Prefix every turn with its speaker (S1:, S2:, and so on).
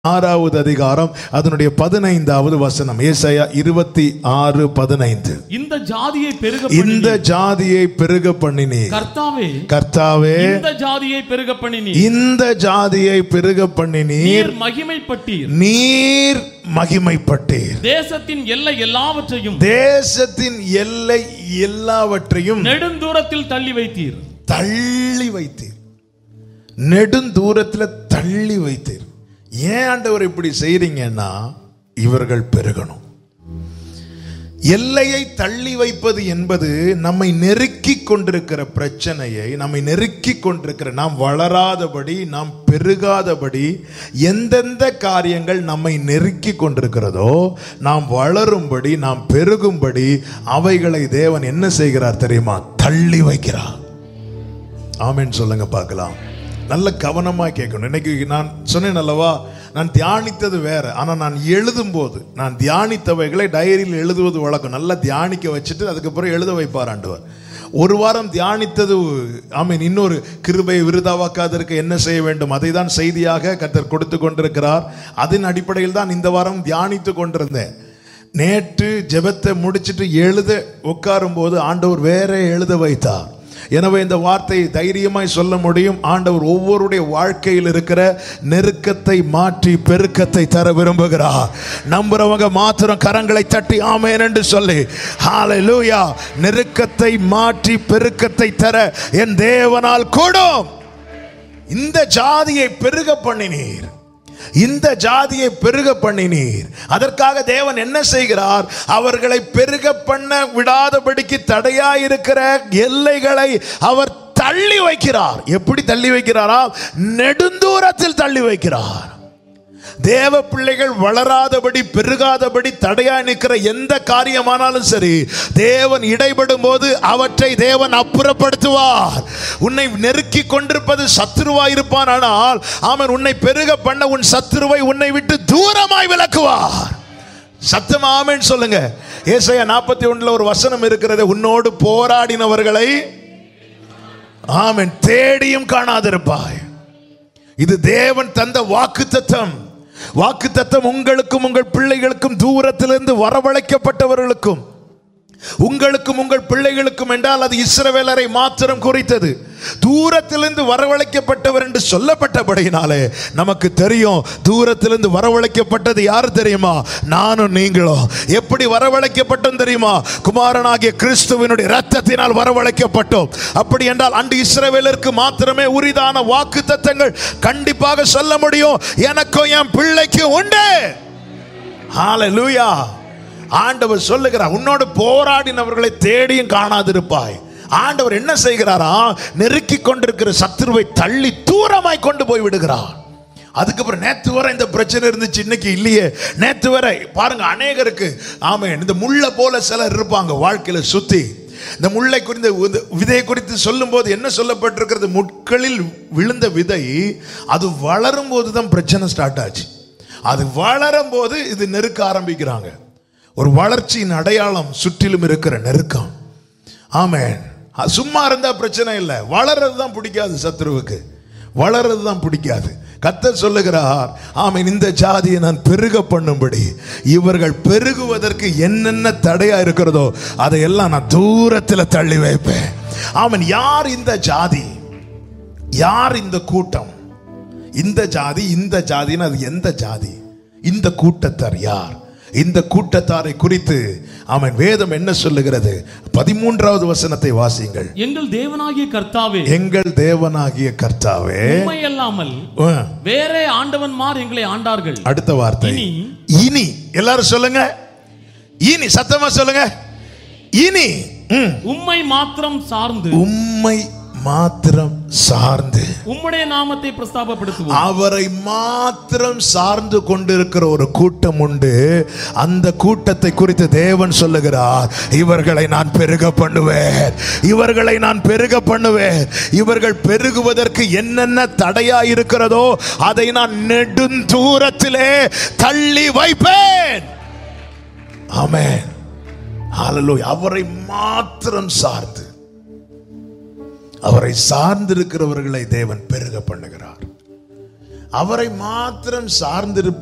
S1: ஆறாவது அதிகாரம் அதனுடைய பதினைந்தாவது வசனம் ஏசாயா இருபத்தி ஆறு பதினைந்து
S2: இந்த ஜாதியை பெருக
S1: இந்த ஜாதியை பெருக பண்ணினீர்
S2: கர்த்தாவே
S1: கர்த்தாவே
S2: இந்த ஜாதியை பெருக பண்ணினீர்
S1: இந்த ஜாதியை பெருக பண்ணினீர்
S2: நீர் மகிமைப்பட்டீர்
S1: நீர் மகிமைப்பட்டீர்
S2: தேசத்தின் எல்லை எல்லாவற்றையும்
S1: தேசத்தின் எல்லை எல்லாவற்றையும்
S2: நெடுந்தூரத்தில் தள்ளி வைத்தீர்
S1: தள்ளி வைத்தீர் நெடுந்தூரத்துல தள்ளி வைத்தீர் ஏன் ஆண்டவர் இப்படி செய்றீங்கன்னா இவர்கள் பெருகணும் எல்லையை தள்ளி வைப்பது என்பது நம்மை நெருக்கி கொண்டிருக்கிற பிரச்சனையை நம்மை நெருக்கி கொண்டிருக்கிற நாம் வளராதபடி நாம் பெருகாதபடி எந்தெந்த காரியங்கள் நம்மை நெருக்கி கொண்டிருக்கிறதோ நாம் வளரும்படி நாம் பெருகும்படி அவைகளை தேவன் என்ன செய்கிறார் தெரியுமா தள்ளி வைக்கிறார் ஆமென் சொல்லுங்க பார்க்கலாம் நல்ல கவனமா கேட்கணும் இன்னைக்கு நான் சொன்னேன் அல்லவா நான் தியானித்தது வேற ஆனா நான் எழுதும் போது நான் தியானித்தவைகளை டைரியில் எழுதுவது வழக்கம் நல்லா தியானிக்க வச்சுட்டு அதுக்கப்புறம் எழுத வைப்பார் ஆண்டவர் ஒரு வாரம் தியானித்தது ஆமீன் இன்னொரு கிருபையை விருதாவாக்காதற்கு என்ன செய்ய வேண்டும் அதை தான் செய்தியாக கர்த்தர் கொடுத்து கொண்டிருக்கிறார் அதன் அடிப்படையில் தான் இந்த வாரம் தியானித்து கொண்டிருந்தேன் நேற்று ஜெபத்தை முடிச்சிட்டு எழுத உட்காரும் போது ஆண்டவர் வேற எழுத வைத்தார் எனவே இந்த வார்த்தையை தைரியமாய் சொல்ல முடியும் ஆண்டவர் ஒவ்வொருடைய வாழ்க்கையில் இருக்கிற நெருக்கத்தை மாற்றி பெருக்கத்தை தர விரும்புகிறார் நம்புறவங்க மாத்திரம் கரங்களை தட்டி ஆமேன் என்று சொல்லி ஹalleluya நெருக்கத்தை மாற்றி பெருக்கத்தை தர என் தேவனால் கூடும் இந்த ஜாதியை பெருக பண்ணினீர் இந்த ஜாதியை பெருக பண்ணினீர் அதற்காக தேவன் என்ன செய்கிறார் அவர்களை பெருக பண்ண விடாதபடிக்கு தடையாயிருக்கிற எல்லைகளை அவர் தள்ளி வைக்கிறார் எப்படி தள்ளி வைக்கிறாரா நெடுந்தூரத்தில் தள்ளி வைக்கிறார் தேவ பிள்ளைகள் வளராதபடி பெருகாதபடி தடையா நிற்கிற எந்த காரியமானாலும் சரி தேவன் இடைபடும் போது அவற்றை தேவன் அப்புறப்படுத்துவார் உன்னை நெருக்கி கொண்டிருப்பது சத்துருவா இருப்பான் ஆனால் அவன் உன்னை பெருக பண்ண உன் சத்துருவை உன்னை விட்டு தூரமாய் விலக்குவார் சத்தம் ஆமென் சொல்லுங்க ஏசாயா நாற்பத்தி ஒண்ணுல ஒரு வசனம் இருக்கிறது உன்னோடு போராடினவர்களை ஆமென் தேடியும் காணாதிருப்பாய் இது தேவன் தந்த வாக்கு தத்தம் வாக்கு தத்தம் உங்களுக்கும் உங்கள் பிள்ளைகளுக்கும் தூரத்திலிருந்து வரவழைக்கப்பட்டவர்களுக்கும் உங்களுக்கும் உங்கள் பிள்ளைகளுக்கும் என்றால் அது இஸ்ரவேலரை மாத்திரம் குறித்தது தூரத்திலிருந்து வரவழைக்கப்பட்டவர் என்று சொல்லப்பட்டபடியினாலே நமக்கு தெரியும் தூரத்திலிருந்து வரவழைக்கப்பட்டது யார் தெரியுமா நானும் நீங்களும் எப்படி வரவழைக்கப்பட்டோம் தெரியுமா குமாரனாகிய கிறிஸ்துவினுடைய ரத்தத்தினால் வரவழைக்கப்பட்டோம் அப்படி என்றால் அன்று இஸ்ரவேலருக்கு மாத்திரமே உரிதான வாக்கு தத்தங்கள் கண்டிப்பாக சொல்ல முடியும் எனக்கும் என் பிள்ளைக்கும் உண்டு ஹalleluya ஆண்டவர் சொல்லுகிறார் உன்னோடு போராடினவர்களை தேடியும் காணாதிருப்பாய் ஆண்டவர் என்ன செய்கிறாரா நெருக்கி கொண்டிருக்கிற சத்துருவை தள்ளி தூரமாய் கொண்டு போய் விடுகிறார் அதுக்கப்புறம் நேத்து வரை இந்த பிரச்சனை இருந்துச்சு இன்னைக்கு இல்லையே நேத்து வரை பாருங்க அநேகருக்கு ஆமே இந்த முள்ள போல சிலர் இருப்பாங்க வாழ்க்கையில சுத்தி இந்த முல்லை குறித்த உத- விதையை குறித்து சொல்லும்போது என்ன சொல்லப்பட்டிருக்கிறது முட்களில் விழுந்த விதை அது வளரும் போது தான் பிரச்சனை ஸ்டார்ட் ஆச்சு அது வளரும் போது இது நெருக்க ஆரம்பிக்கிறாங்க ஒரு வளர்ச்சியின் அடையாளம் சுற்றிலும் இருக்கிற நெருக்கம் ஆமென் அது சும்மா இருந்தா பிரச்சனை இல்லை வளர்றது தான் பிடிக்காது சத்ருவுக்கு வளர்றது தான் பிடிக்காது கத்தர் சொல்லுகிறார் ஆமென் இந்த ஜாதியை நான் பெருக பண்ணும்படி இவர்கள் பெருகுவதற்கு என்னென்ன தடையா இருக்கிறதோ அதையெல்லாம் நான் தூரத்தில் தள்ளி வைப்பேன் ஆமென் யார் இந்த ஜாதி யார் இந்த கூட்டம் இந்த ஜாதி இந்த ஜாதின்னு அது எந்த ஜாதி இந்த கூட்டத்தார் யார் இந்த கூட்டத்தாரை குறித்து அவன் வேதம் என்ன சொல்லுகிறது பதிமூன்றாவது வசனத்தை வாசியுங்கள்
S2: எங்கள் தேவனாகிய கர்த்தாவே
S1: எங்கள் தேவனாகிய கர்த்தாவே
S2: உண்மை அல்லாமல்
S1: ஆ,
S2: வேறே ஆண்டவன்மார் எங்களை ஆண்டார்கள்
S1: அடுத்த வார்த்தை
S2: இனி
S1: இனி எல்லாரும் சொல்லுங்க இனி சத்தமா சொல்லுங்க இனி ம்,
S2: உம்மை மாத்திரம் சார்ந்து
S1: உம்மை மாத்திரம் சார்ந்து
S2: உம்முடைய நாமத்தை பிரஸ்தாபப்படுத்துவோம்
S1: அவரை மாத்திரம் சார்ந்து கொண்டிருக்கிற ஒரு கூட்டம் உண்டு அந்த கூட்டத்தை குறித்து தேவன் சொல்லுகிறார் இவர்களை நான் பெருக பண்ணுவேன் இவர்களை நான் பெருக பண்ணுவேன் இவர்கள் பெருகுவதற்கு என்னென்ன தடையா இருக்கிறதோ அதை நான் நெடுந்தூரத்திலே தள்ளி வைப்பேன் ஆமென் ஹalleluya அவரை மாத்திரம் சார்ந்து அவரை சார்ந்திருக்கிறவர்களை தேவன் பெருக பண்ணுகிறார் அவரை மாத்திரம் சார்ந்திருப்ப